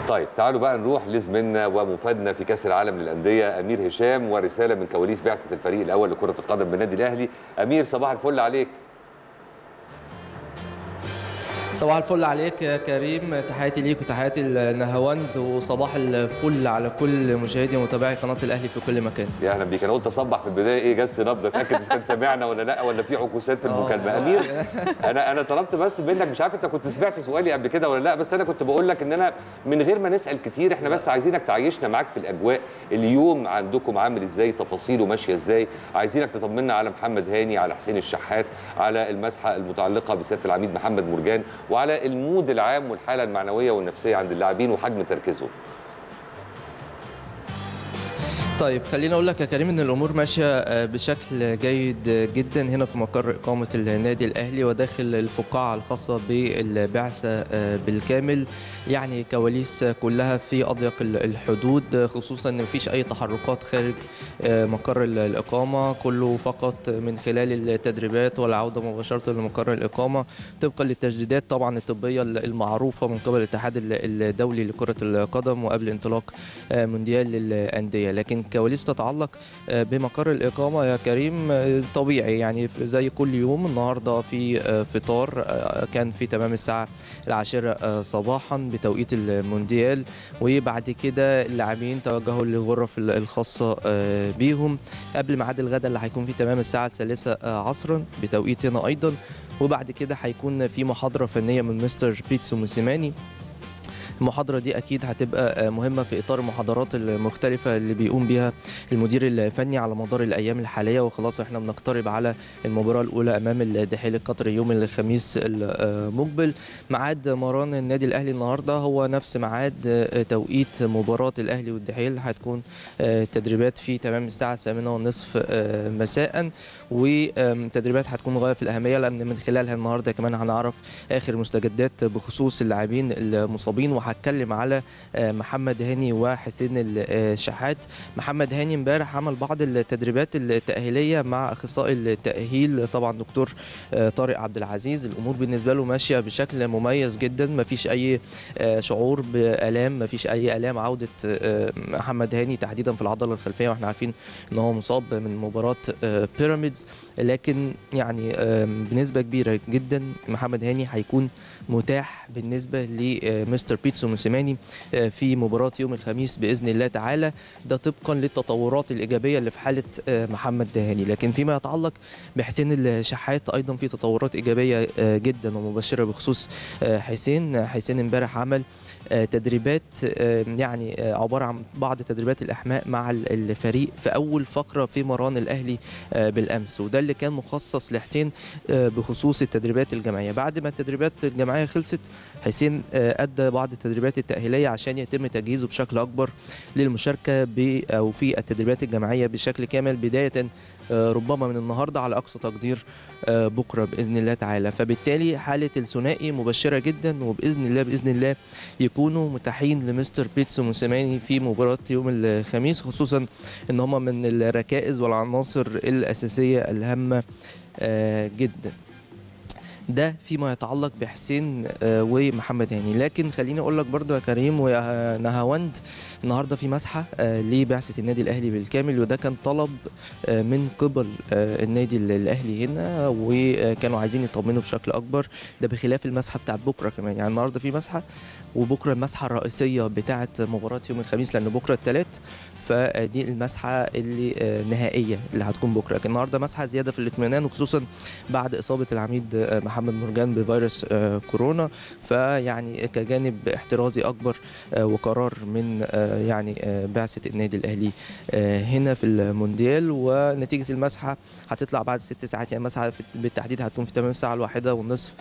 طيب تعالوا بقى نروح لزميلنا ومفادنا في كاس العالم للانديه امير هشام ورساله من كواليس بعثه الفريق الاول لكره القدم بالنادي الاهلي امير صباح الفل عليك صباح الفل عليك يا كريم تحياتي ليك وتحياتي لنهاوند وصباح الفل على كل مشاهدي ومتابعي قناه الاهلي في كل مكان يا اهلا بيك انا قلت اصبح في البدايه ايه جس نبضه اتاكد اذا كان سمعنا ولا لا ولا في عكوسات في المكالمه امير انا انا طلبت بس منك مش عارف انت كنت سمعت سؤالي قبل كده ولا لا بس انا كنت بقول لك ان انا من غير ما نسال كتير احنا بس عايزينك تعيشنا معاك في الاجواء اليوم عندكم عامل ازاي تفاصيله ماشيه ازاي عايزينك تطمنا على محمد هاني على حسين الشحات على المسحه المتعلقه بسياده العميد محمد مرجان وعلى المود العام والحاله المعنويه والنفسيه عند اللاعبين وحجم تركيزهم طيب خليني اقول لك يا كريم ان الامور ماشيه بشكل جيد جدا هنا في مقر اقامه النادي الاهلي وداخل الفقاعه الخاصه بالبعثه بالكامل يعني كواليس كلها في اضيق الحدود خصوصا ان مفيش اي تحركات خارج مقر الاقامه كله فقط من خلال التدريبات والعوده مباشره لمقر الاقامه طبقا للتجديدات طبعا الطبيه المعروفه من قبل الاتحاد الدولي لكره القدم وقبل انطلاق مونديال للانديه لكن كواليس تتعلق بمقر الإقامة يا كريم طبيعي يعني زي كل يوم النهاردة في فطار كان في تمام الساعة العاشرة صباحا بتوقيت المونديال وبعد كده اللاعبين توجهوا للغرف الخاصة بيهم قبل ميعاد الغداء اللي هيكون في تمام الساعة الثالثة عصرا بتوقيتنا أيضا وبعد كده هيكون في محاضرة فنية من مستر بيتسو موسيماني المحاضرة دي أكيد هتبقى مهمة في إطار المحاضرات المختلفة اللي بيقوم بها المدير الفني على مدار الأيام الحالية وخلاص إحنا بنقترب على المباراة الأولى أمام الدحيل القطري يوم الخميس المقبل ميعاد مران النادي الأهلي النهاردة هو نفس ميعاد توقيت مباراة الأهلي والدحيل هتكون تدريبات في تمام الساعة الثامنة والنصف مساء وتدريبات هتكون غاية في الأهمية لأن من خلالها النهاردة كمان هنعرف آخر مستجدات بخصوص اللاعبين المصابين وهتكلم على محمد هاني وحسين الشحات محمد هاني امبارح عمل بعض التدريبات التأهيلية مع أخصائي التأهيل طبعا دكتور طارق عبد العزيز الأمور بالنسبة له ماشية بشكل مميز جدا ما فيش أي شعور بآلام ما فيش أي آلام عودة محمد هاني تحديدا في العضلة الخلفية واحنا عارفين ان هو مصاب من مباراة بيراميدز لكن يعني بنسبة كبيرة جدا محمد هاني هيكون متاح بالنسبة لمستر بيتسو موسيماني في مباراة يوم الخميس بإذن الله تعالى ده طبقا للتطورات الإيجابية اللي في حالة محمد هاني لكن فيما يتعلق بحسين الشحات أيضا في تطورات إيجابية جدا ومبشرة بخصوص حسين حسين امبارح عمل تدريبات يعني عباره عن بعض تدريبات الاحماء مع الفريق في اول فقره في مران الاهلي بالامس وده اللي كان مخصص لحسين بخصوص التدريبات الجماعيه بعد ما التدريبات الجماعيه خلصت حسين ادى بعض التدريبات التاهيليه عشان يتم تجهيزه بشكل اكبر للمشاركه ب او في التدريبات الجماعيه بشكل كامل بدايه ربما من النهارده على اقصى تقدير بكره باذن الله تعالى فبالتالي حاله الثنائي مبشره جدا وباذن الله باذن الله يكونوا متاحين لمستر بيتسو موسيماني في مباراه يوم الخميس خصوصا ان هم من الركائز والعناصر الاساسيه الهامه جدا ده فيما يتعلق بحسين ومحمد هاني لكن خليني اقول لك برضو يا كريم ويا نهاوند النهارده في مسحه لبعثه النادي الاهلي بالكامل وده كان طلب من قبل النادي الاهلي هنا وكانوا عايزين يطمنوا بشكل اكبر ده بخلاف المسحه بتاعت بكره كمان يعني النهارده في مسحه وبكره المسحه الرئيسيه بتاعه مباراه يوم الخميس لان بكره الثلاث فدي المسحه اللي نهائيه اللي هتكون بكره لكن النهارده مسحه زياده في الاطمئنان وخصوصا بعد اصابه العميد محمد مرجان بفيروس كورونا فيعني كجانب احترازي اكبر وقرار من يعني بعثه النادي الاهلي هنا في المونديال ونتيجه المسحه هتطلع بعد ست ساعات يعني المسحه بالتحديد هتكون في تمام الساعه الواحده والنصف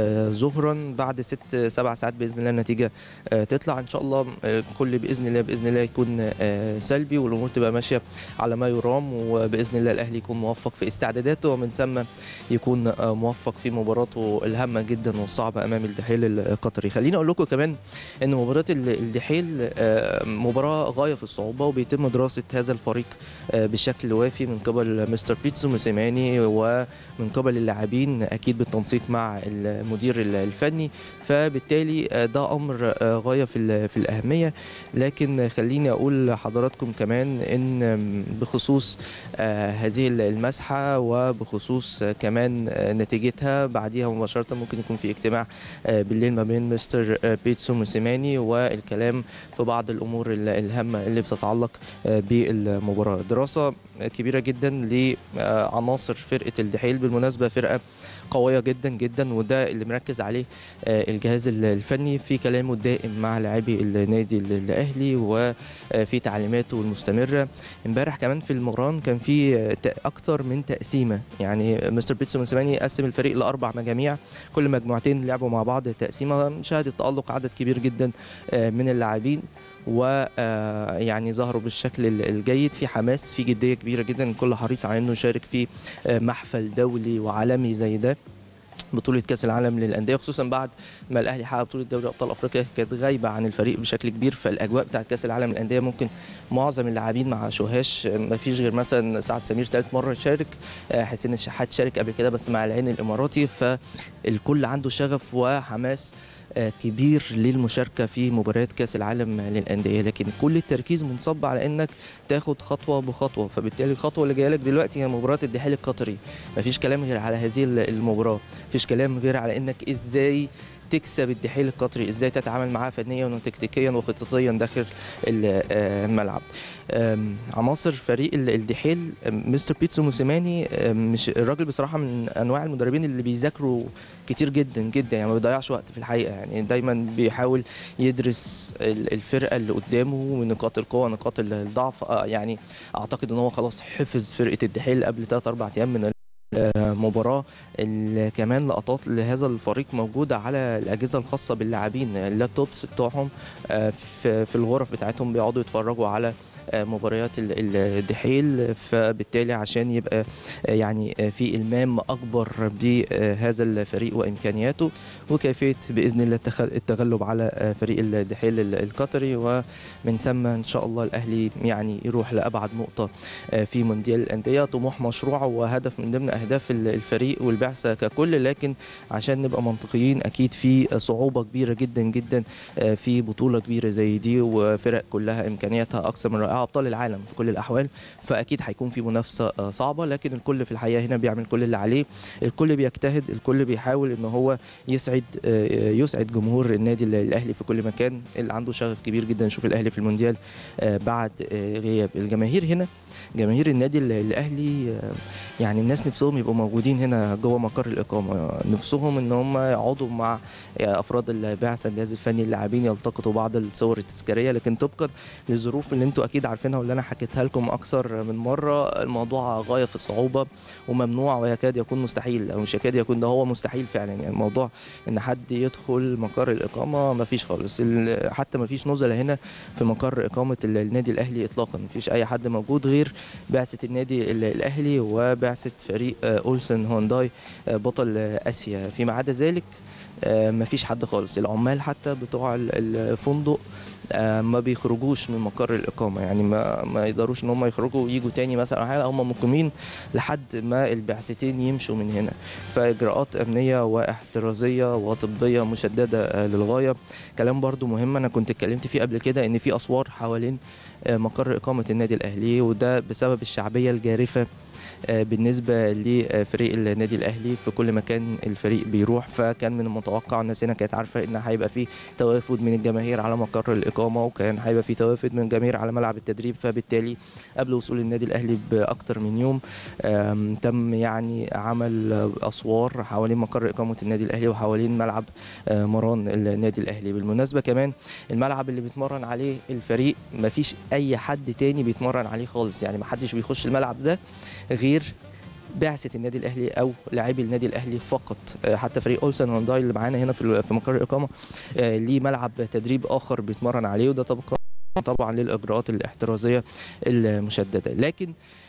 ظهرا بعد ست سبع ساعات باذن الله النتيجه تطلع ان شاء الله كل باذن الله باذن الله يكون سلبي والامور تبقى ماشيه على ما يرام وباذن الله الاهلي يكون موفق في استعداداته ومن ثم يكون موفق في مباراته الهامه جدا والصعبه امام الدحيل القطري خليني اقول لكم كمان ان مباراه الدحيل مباراه غايه في الصعوبه وبيتم دراسه هذا الفريق بشكل وافي من قبل مستر بيتسو موسيماني ومن قبل اللاعبين اكيد بالتنسيق مع المدير الفني فبالتالي ده امر امر آه، غايه في ال- في الاهميه لكن خليني اقول لحضراتكم كمان ان بخصوص آه، هذه المسحه وبخصوص آه، كمان آه، نتيجتها بعديها مباشره ممكن يكون في اجتماع آه، بالليل ما بين مستر آه، بيتسو موسيماني والكلام في بعض الامور ال- الهامه اللي بتتعلق آه، بالمباراه دراسه كبيره جدا لعناصر فرقه الدحيل بالمناسبه فرقه قويه جدا جدا وده اللي مركز عليه آه، الجهاز ال- الفني في كلامه الدائم مع لاعبي النادي ال- الاهلي وفي تعليماته المستمره امبارح كمان في المران كان في آه، ت- اكتر من تقسيمه يعني مستر بيتسو موسيماني قسم الفريق لاربع مجاميع كل مجموعتين لعبوا مع بعض تقسيمه شهدت تالق عدد كبير جدا آه، من اللاعبين ويعني ظهروا بالشكل ال- الجيد في حماس في جديه كبيره جدا الكل حريص على انه يشارك في آه، محفل دولي وعالمي زي ده بطولة كأس العالم للأندية خصوصا بعد ما الأهلي حقق بطولة دوري أبطال أفريقيا كانت غايبة عن الفريق بشكل كبير فالأجواء بتاعت كأس العالم للأندية ممكن معظم اللاعبين ما عاشوهاش ما فيش غير مثلا سعد سمير ثالث مرة يشارك آه، حسين الشحات شارك قبل كده بس مع العين الإماراتي فالكل عنده شغف وحماس آه، كبير للمشاركة في مباريات كأس العالم للأندية لكن كل التركيز منصب على إنك تاخد خطوة بخطوة فبالتالي الخطوة اللي جاية لك دلوقتي هي مباراة الدحيل القطري مفيش كلام غير على هذه المباراة مفيش كلام غير على إنك إزاي تكسب الدحيل القطري ازاي تتعامل معاه فنيا وتكتيكيا وخططيا داخل ال- آه، الملعب آم، عناصر فريق ال- الدحيل آم، مستر بيتسو موسيماني آم، مش الراجل بصراحه من انواع المدربين اللي بيذاكروا كتير جدا جدا يعني ما بيضيعش وقت في الحقيقه يعني دايما بيحاول يدرس ال- الفرقه اللي قدامه ونقاط القوه نقاط ال- الضعف آه، يعني اعتقد ان هو خلاص حفظ فرقه الدحيل قبل 3 4 ايام من المباراه ال- كمان لقطات لهذا الفريق موجوده على الاجهزه الخاصه باللاعبين اللابتوبس بتوعهم آه، في في الغرف بتاعتهم بيقعدوا يتفرجوا على آه، مباريات ال- ال- الدحيل فبالتالي عشان يبقى آه، يعني آه، في المام اكبر بهذا الفريق وامكانياته وكيفيه باذن الله التخ- التغلب على آه، فريق الدحيل ال- القطري ومن ثم ان شاء الله الاهلي يعني يروح لابعد نقطه آه، في مونديال الانديه طموح مشروع وهدف من ضمن اهداف ال- الفريق والبعثه ككل لكن عشان نبقى منطقيين اكيد في صعوبه كبيره جدا جدا آه، في بطوله كبيره زي دي وفرق كلها امكانياتها اكثر من رائعه ابطال العالم في كل الاحوال فاكيد هيكون في منافسه آه، صعبه لكن الكل في الحقيقه هنا بيعمل كل اللي عليه الكل بيجتهد الكل بيحاول ان هو يسعد آه، يسعد جمهور النادي الاهلي في كل مكان اللي عنده شغف كبير جدا يشوف الاهلي في المونديال آه، بعد آه، غياب الجماهير هنا جماهير النادي ال- الاهلي آه، يعني الناس نفسهم يبقوا موجودين هنا جوه مقر الاقامه نفسهم ان هم يقعدوا مع افراد البعثه الجهاز الفني اللاعبين يلتقطوا بعض الصور التذكاريه لكن طبقا للظروف اللي انتوا اكيد عارفينها واللي انا حكيتها لكم اكثر من مره الموضوع غايه في الصعوبه وممنوع ويكاد يكون مستحيل او مش يكاد يكون ده هو مستحيل فعلا يعني الموضوع ان حد يدخل مقر الاقامه ما فيش خالص ال- حتى ما فيش نزله هنا في مقر اقامه ال- النادي الاهلي اطلاقا ما فيش اي حد موجود غير بعثه النادي ال- الاهلي وبعثه فريق آه، اولسن هونداي آه، بطل آه، اسيا فيما عدا ذلك آه، مفيش حد خالص العمال حتى بتوع ال- الفندق آه، ما بيخرجوش من مقر الإقامة يعني ما, ما يقدروش إن هم يخرجوا ويجوا تاني مثلا أو حاجة هم مقيمين لحد ما البعثتين يمشوا من هنا فإجراءات أمنية واحترازية وطبية مشددة آه، للغاية كلام برضو مهم أنا كنت اتكلمت فيه قبل كده إن في أسوار حوالين آه، مقر إقامة النادي الأهلي وده بسبب الشعبية الجارفة آه، بالنسبه لفريق النادي الاهلي في كل مكان الفريق بيروح فكان من المتوقع الناس هنا كانت عارفه ان هيبقى في توافد من الجماهير على مقر الاقامه وكان هيبقى في توافد من الجماهير على ملعب التدريب فبالتالي قبل وصول النادي الاهلي باكثر من يوم آم، تم يعني عمل اسوار حوالين مقر اقامه النادي الاهلي وحوالين ملعب آه، مران النادي الاهلي بالمناسبه كمان الملعب اللي بيتمرن عليه الفريق مفيش اي حد تاني بيتمرن عليه خالص يعني محدش بيخش الملعب ده غير بعثه النادي الاهلي او لاعبي النادي الاهلي فقط آه، حتى فريق اولسن هونداي اللي معانا هنا في في مقر الاقامه آه، ليه ملعب تدريب اخر بيتمرن عليه وده طبقا طبعا للاجراءات الاحترازيه المشدده لكن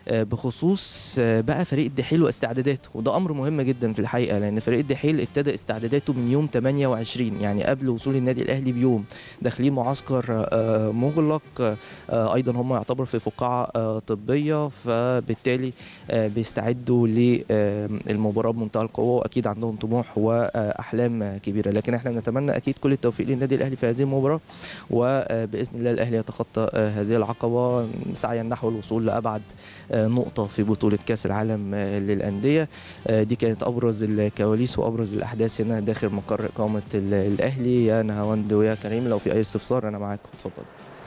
آه، بخصوص آه، بقى فريق الدحيل واستعداداته وده امر مهم جدا في الحقيقه لان فريق الدحيل ابتدى استعداداته من يوم 28 يعني قبل وصول النادي الاهلي بيوم داخلين معسكر آه، مغلق آه، ايضا هم يعتبروا في فقاعه آه، طبيه فبالتالي آه، بيستعدوا للمباراه بمنتهى القوه واكيد عندهم طموح واحلام كبيره لكن احنا بنتمنى اكيد كل التوفيق للنادي الاهلي في هذه المباراه وباذن الله الاهلي يتخطى آه، هذه العقبه سعيا نحو الوصول لابعد آه، نقطه في بطوله كاس العالم آه، للانديه آه، دي كانت ابرز الكواليس وابرز الاحداث هنا داخل مقر اقامه ال- الاهلي يا نهاوند ويا كريم لو في اي استفسار انا معاك اتفضل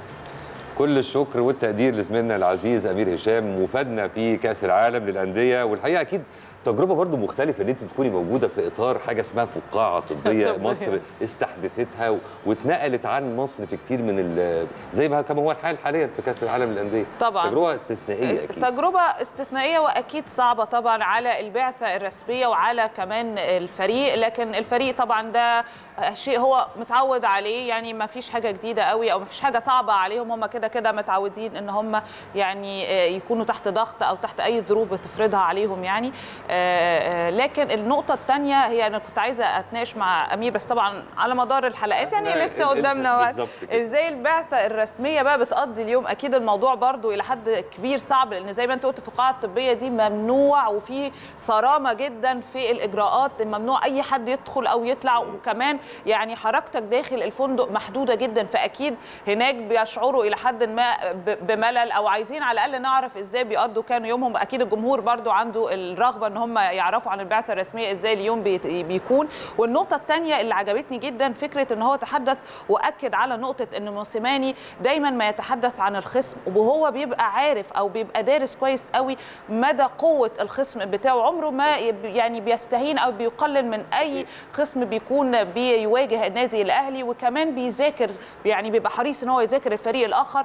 كل الشكر والتقدير لزميلنا العزيز امير هشام مفادنا في كاس العالم للانديه والحقيقه اكيد تجربه برضو مختلفه ان انت تكوني موجوده في اطار حاجه اسمها فقاعه طبيه طبية. مصر استحدثتها و- واتنقلت عن مصر في كتير من ال- زي ما كما هو الحال حاليا في كاس العالم للانديه طبعاً. تجربه استثنائيه اكيد تجربة استثنائية وأكيد صعبة طبعا على البعثة الرسمية وعلى كمان الفريق لكن الفريق طبعا ده شيء هو متعود عليه يعني ما فيش حاجة جديدة قوي أو ما فيش حاجة صعبة عليهم هم كده كده متعودين إن هم يعني يكونوا تحت ضغط أو تحت أي ظروف بتفرضها عليهم يعني آه، آه، لكن النقطة الثانية هي أنا كنت عايزة أتناقش مع أمير بس طبعا على مدار الحلقات يعني لا، لسه ال- ال- قدامنا وقت بالظبط كده. ازاي البعثه الرسميه بقى بتقضي اليوم اكيد الموضوع برضو الى حد كبير صعب لان زي ما انت قلت في القاعه الطبيه دي ممنوع وفي صرامه جدا في الاجراءات ممنوع اي حد يدخل او يطلع وكمان يعني حركتك داخل الفندق محدوده جدا فاكيد هناك بيشعروا الى حد ما ب- بملل او عايزين على الاقل نعرف ازاي بيقضوا كانوا يومهم اكيد الجمهور برضو عنده الرغبه ان هم يعرفوا عن البعثه الرسميه ازاي اليوم بيت- بيكون والنقطه الثانيه اللي عجبتني جدا فكره ان هو تحدث واكد على نقطه ان موسيماني دايما ما يتحدث عن الخصم وهو بيبقى عارف او بيبقى دارس كويس قوي مدى قوه الخصم بتاعه عمره ما يب- يعني بيستهين او بيقلل من اي خصم بيكون بيواجه النادي الاهلي وكمان بيذاكر يعني بيبقى حريص ان هو يذاكر الفريق الاخر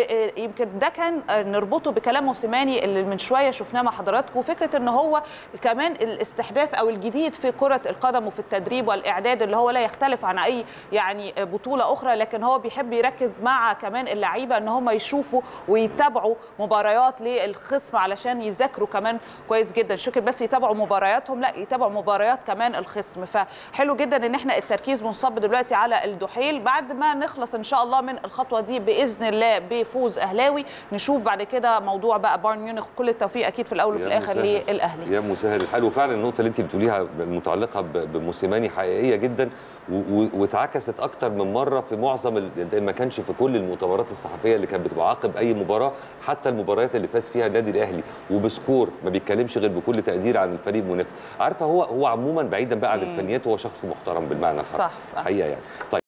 ويمكن ده كان نربطه بكلام موسيماني اللي من شويه شفناه مع حضراتكم وفكره ان هو كمان الاستحداث او الجديد في كره القدم وفي التدريب والاعداد اللي هو لا يختلف عن اي يعني بطوله اخرى لكن هو بيحب يركز مع كمان اللعيبه ان هم يشوفوا ويتابعوا مباريات للخصم علشان يذاكروا كمان كويس جدا مش فكره بس يتابعوا مبارياتهم لا يتابعوا مباريات كمان الخصم فحلو جدا ان احنا التركيز منصب دلوقتي على الدحيل بعد ما نخلص ان شاء الله من الخطوه دي باذن الله بفوز اهلاوي نشوف بعد كده موضوع بقى بايرن ميونخ كل التوفيق اكيد في الاول وفي يا الاخر مسهل. للاهلي يا مسهل الحال وفعلا النقطه اللي انت بتقوليها المتعلقه ب- بموسيماني حقيقيه جدا و- و- واتعكست اكتر من مره في معظم ال- ما كانش في كل المؤتمرات الصحفيه اللي كانت بتبقى عقب اي مباراه حتى المباريات اللي فاز فيها النادي الاهلي وبسكور ما بيتكلمش غير بكل تقدير عن الفريق المنافس عارفه هو هو عموما بعيدا بقى عن الفنيات هو شخص محترم بالمعنى الحرفي صح، صح. حقيقه يعني طيب